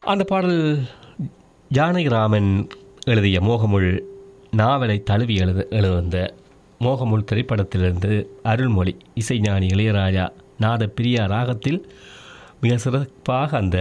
அந்த பாடல் ஜானகிராமன் எழுதிய மோகமுள் நாவலை தழுவி எழுத எழுந்த மோகமுள் திரைப்படத்திலிருந்து அருள்மொழி இசைஞானி இளையராஜா நாத பிரியா ராகத்தில் மிக சிறப்பாக அந்த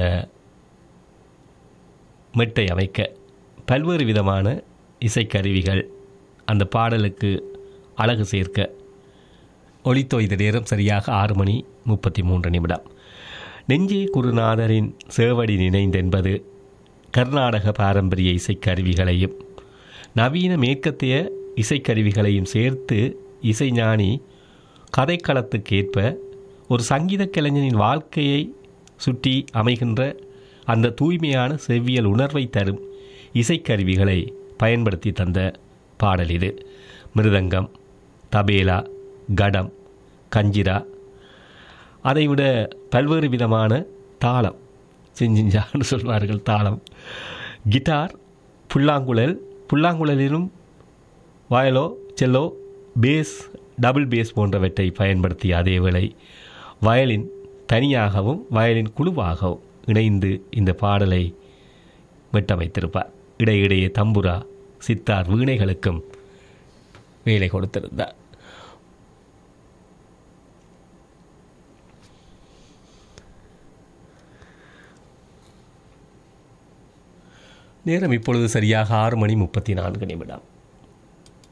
மெட்டை அமைக்க பல்வேறு விதமான இசைக்கருவிகள் அந்த பாடலுக்கு அழகு சேர்க்க ஒளித்தோய்த நேரம் சரியாக ஆறு மணி முப்பத்தி மூன்று நிமிடம் நெஞ்சே குருநாதரின் சேவடி நினைந்தென்பது கர்நாடக பாரம்பரிய இசைக்கருவிகளையும் நவீன மேற்கத்திய இசைக்கருவிகளையும் சேர்த்து இசைஞானி கதைக்களத்துக்கேற்ப ஒரு சங்கீத கலைஞனின் வாழ்க்கையை சுற்றி அமைகின்ற அந்த தூய்மையான செவ்வியல் உணர்வை தரும் இசைக்கருவிகளை பயன்படுத்தி தந்த பாடல் இது மிருதங்கம் தபேலா கடம் கஞ்சிரா அதைவிட பல்வேறு விதமான தாளம் செஞ்சிஞ்சான்னு சொல்வார்கள் தாளம் கிட்டார் புல்லாங்குழல் புல்லாங்குழலிலும் viola cello bass double bass போன்றவற்றை பயன்படுத்திய அதேவேளை வயலின் தனியாகவும் வயலின் குழுவாகவும் இணைந்து இந்த பாடலை மீட்டமைத்திருப்பார் இடையிடையே தம்புரா சித்தார் வீணைகளுக்கும் வேலை கொடுத்திருந்தார் நேரம் இப்பொழுது சரியாக ஆறு மணி முப்பத்தி நான்கு நிமிடம்